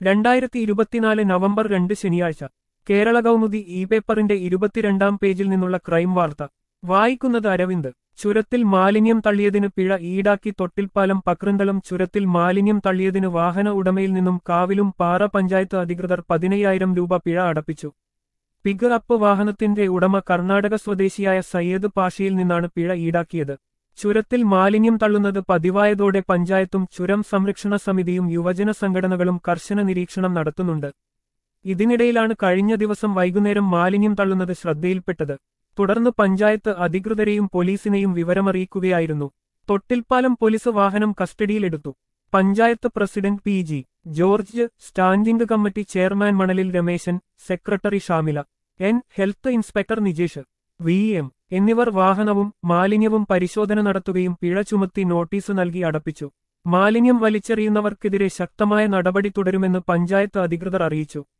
രണ്ടായിരത്തി ഇരുപത്തിനാല് നവംബർ രണ്ട് ശനിയാഴ്ച കേരള കൗമുദി ഇ പേപ്പറിന്റെ ഇരുപത്തിരണ്ടാം പേജിൽ നിന്നുള്ള ക്രൈം വാർത്ത വായിക്കുന്നത് അരവിന്ദ് ചുരത്തിൽ മാലിന്യം തള്ളിയതിന് പിഴ ഈടാക്കി തൊട്ടിൽപ്പാലം പക്രന്തളം ചുരത്തിൽ മാലിന്യം തള്ളിയതിന് വാഹന ഉടമയിൽ നിന്നും കാവിലും പാറ പഞ്ചായത്ത് അധികൃതർ പതിനയ്യായിരം രൂപ പിഴ അടപ്പിച്ചു പിക് അപ്പ് വാഹനത്തിന്റെ ഉടമ കർണാടക സ്വദേശിയായ സയ്യദ് പാഷയിൽ നിന്നാണ് പിഴ ഈടാക്കിയത് ചുരത്തിൽ മാലിന്യം തള്ളുന്നത് പതിവായതോടെ പഞ്ചായത്തും ചുരം സംരക്ഷണ സമിതിയും യുവജന സംഘടനകളും കർശന നിരീക്ഷണം നടത്തുന്നുണ്ട് ഇതിനിടയിലാണ് കഴിഞ്ഞ ദിവസം വൈകുന്നേരം മാലിന്യം തള്ളുന്നത് ശ്രദ്ധയിൽപ്പെട്ടത് തുടർന്ന് പഞ്ചായത്ത് അധികൃതരെയും പോലീസിനെയും വിവരമറിയിക്കുകയായിരുന്നു തൊട്ടിൽപ്പാലം പോലീസ് വാഹനം കസ്റ്റഡിയിലെടുത്തു panchayat president P G George standing committee chairman Manalil Rameshan secretary Shamila N health inspector Nijesh V M എന്നിവർ വാഹനവും മാലിന്യവും പരിശോധന നടത്തുകയും പിഴ ചുമത്തി നോട്ടീസ് നൽകി അടപ്പിച്ചു മാലിന്യം വലിച്ചെറിയുന്നവർക്കെതിരെ ശക്തമായ നടപടി തുടരുമെന്ന് പഞ്ചായത്ത് അധികൃതർ അറിയിച്ചു